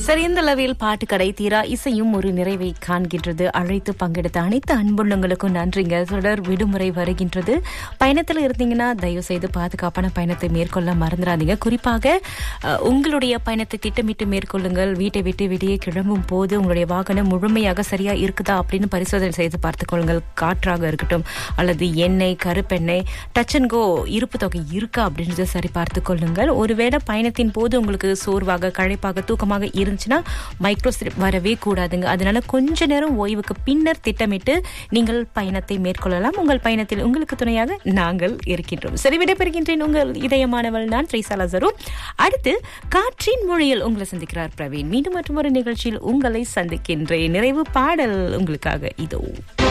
சரி இந்த அளவில் பாட்டுக்கடை தீரா இசையும் ஒரு நிறைவை காண்கின்றது அழைத்து பங்கெடுத்த அனைத்து அன்புள்ளங்களுக்கும் நன்றிங்க தொடர் விடுமுறை வருகின்றது பயணத்தில் இருந்தீங்கன்னா தயவு செய்து பாதுகாப்பான பயணத்தை மேற்கொள்ள மறந்துடாதீங்க குறிப்பாக அஹ், உங்களுடைய பயணத்தை திட்டமிட்டு மேற்கொள்ளுங்கள் வீட்டை விட்டு வெளியே கிளம்பும் போது உங்களுடைய வாகனம் முழுமையாக சரியா இருக்குதா அப்படின்னு பரிசோதனை செய்து பார்த்துக் கொள்ளுங்கள் காற்றாக இருக்கட்டும் அல்லது எண்ணெய் கருப்பெண்ணெய் டச் அண்ட் கோ இருப்பு தொகை இருக்கா அப்படின்றத சரி பார்த்துக் கொள்ளுங்கள் ஒருவேளை பயணத்தின் போது உங்களுக்கு சோர்வாக களைப்பாக தூக்கமாக இருந்துச்சுன்னா மைக்ரோ ஸ்லிப் வரவே கூடாதுங்க அதனால கொஞ்ச நேரம் ஓய்வுக்கு பின்னர் திட்டமிட்டு நீங்கள் பயணத்தை மேற்கொள்ளலாம் உங்கள் பயணத்தில் உங்களுக்கு துணையாக நாங்கள் இருக்கின்றோம் சரி விடைபெறுகின்றேன் உங்கள் இதயமானவள் நான் த்ரீசாலா அடுத்து காற்றின் மொழியில் உங்களை சந்திக்கிறார் பிரவீன் மீண்டும் மற்றும் ஒரு நிகழ்ச்சியில் உங்களை சந்திக்கின்றேன் நிறைவு பாடல் உங்களுக்காக இதோ